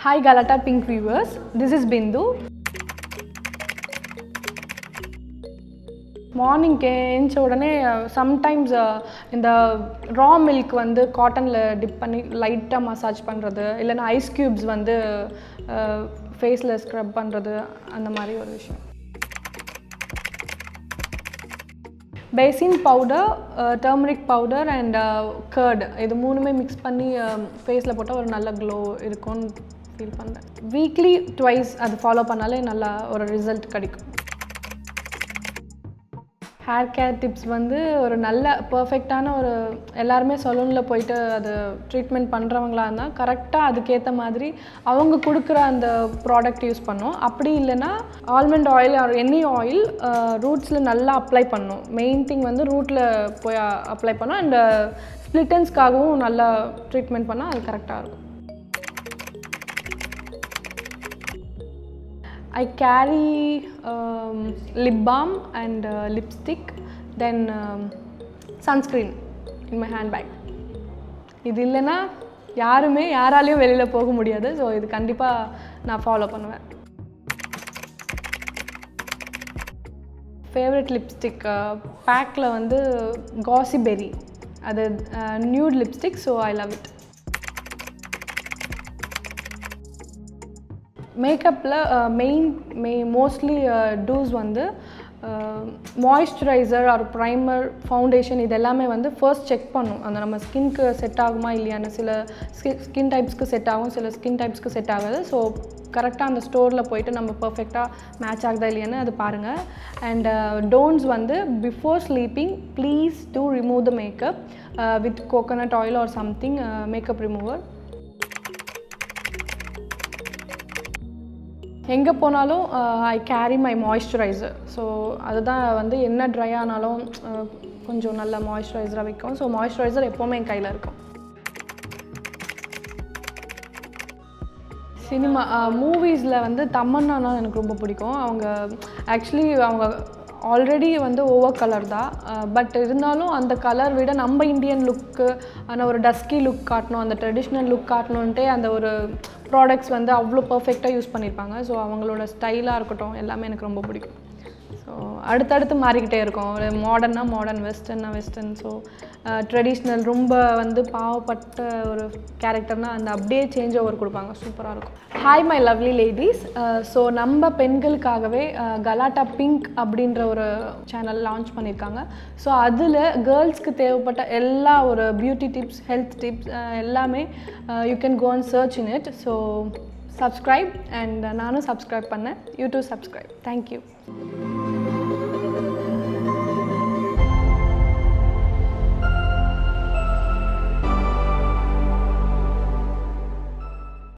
Hi Galata Pink viewers, this is Bindu. மார்னிங்க்கு ஏஞ்ச உடனே sometimes இந்த ரா milk வந்து காட்டனில் டிப் பண்ணி லைட்டாக மசாஜ் பண்ணுறது இல்லைன்னா ஐஸ் க்யூப்ஸ் வந்து ஃபேஸில் ஸ்க்ரப் பண்ணுறது அந்த மாதிரி ஒரு விஷயம் besan powder turmeric powder and curd இது மூணுமே மிக்ஸ் பண்ணி ஃபேஸில் போட்டால் ஒரு நல்ல க்ளோ இருக்கும்னு ஃபீல் பண்ணுறேன் வீக்லி ட்வைஸ் அது ஃபாலோ பண்ணாலே நல்லா ஒரு ரிசல்ட் கிடைக்கும் ஹேர் கேர் டிப்ஸ் வந்து ஒரு நல்ல பர்ஃபெக்டான ஒரு எல்லாருமே சலூனில் போயிட்டு அது ட்ரீட்மெண்ட் பண்ணுறவங்களா இருந்தால் கரெக்டாக அதுக்கேற்ற மாதிரி அவங்க கொடுக்குற அந்த ப்ராடக்ட் யூஸ் பண்ணோம் அப்படி இல்லைன்னா almond oil or any oil ரூட்ஸில் நல்லா அப்ளை பண்ணும் மெயின் திங் வந்து ரூட்டில் போய் அப்ளை பண்ணோம் அண்ட் ஸ்ப்ளிட்டன்ஸ்க்காகவும் நல்லா ட்ரீட்மெண்ட் பண்ணால் அது கரெக்டாக இருக்கும் I carry um, lip balm and uh, lipstick, then um, sunscreen in my handbag. இது இல்லைன்னா யாருமே யாராலையும் வெளியில் போக முடியாது ஸோ இது கண்டிப்பாக நான் ஃபாலோ பண்ணுவேன் ஃபேவரட் லிப்ஸ்டிக் பேக்கில் வந்து காசி பெரி அது nude lipstick so I love it மேக்கப்பில் மெயின் மெய் மோஸ்ட்லி டூஸ் வந்து மாய்ஸ்சரைசர் ஆர் ப்ரைமர் ஃபவுண்டேஷன் இது எல்லாமே வந்து ஃபர்ஸ்ட் செக் பண்ணும் அந்த நம்ம ஸ்கின்க்கு செட் ஆகுமா இல்லையான்னு சில ஸ்கின் டைப்ஸ்க்கு செட் ஆகும் சில ஸ்கின் டைப்ஸ்க்கு செட் ஆகாது ஸோ கரெக்டாக அந்த ஸ்டோரில் போயிட்டு நம்ம பர்ஃபெக்டாக மேட்ச் ஆகுதா இல்லையான்னு அது பாருங்கள் அண்ட் டோன்ட்ஸ் வந்து before sleeping please do remove the makeup with coconut oil or something makeup remover எங்கே போனாலும் I carry my moisturiser so அதுதான் வந்து என்ன ட்ரை ஆனாலும் கொஞ்சம் நல்ல மாய்ஸ்சரைசராக வைக்கும் ஸோ மாய்ஸ்சரைசர் எப்போவுமே என் கையில் இருக்கும் சினிமா மூவிஸில் வந்து தமன்னானா எனக்கு ரொம்ப பிடிக்கும் அவங்க ஆக்சுவலி அவங்க ஆல்ரெடி வந்து ஓவர் கலர் தான் பட் இருந்தாலும் அந்த கலர் விட நம்ம இந்தியன் லுக்கு ஆனால் ஒரு டஸ்கி லுக் காட்டணும் அந்த ட்ரெடிஷ்னல் லுக் காட்டணுன்ட்டே அந்த ஒரு ப்ராடக்ட்ஸ் வந்து அவ்வளோ பர்ஃபெக்டாக யூஸ் பண்ணியிருப்பாங்க ஸோ அவங்களோட ஸ்டைலாக இருக்கட்டும் எல்லாமே எனக்கு ரொம்ப பிடிக்கும் ஸோ அடுத்தடுத்து மாறிக்கிட்டே இருக்கும் ஒரு மாடர்னா மாடர்ன் வெஸ்டர்னா வெஸ்டர்ன் ஸோ ட்ரெடிஷ்னல் ரொம்ப வந்து பாவப்பட்ட ஒரு கேரக்டர்னால் அந்த அப்படியே சேஞ்ச் ஓவர் கொடுப்பாங்க சூப்பராக இருக்கும் hi my lovely ladies so நம்ம பெண்களுக்காகவே கலாட்டா பிங்க் அப்படின்ற ஒரு சேனல் லான்ச் பண்ணியிருக்காங்க ஸோ அதில் கேர்ள்ஸ்க்கு தேவைப்பட்ட எல்லா ஒரு பியூட்டி டிப்ஸ் ஹெல்த் டிப்ஸ் எல்லாமே you can go and search in it so subscribe and நானும் சப்ஸ்கிரைப் பண்ணேன் யூடியூப் சப்ஸ்கிரைப் தேங்க்யூ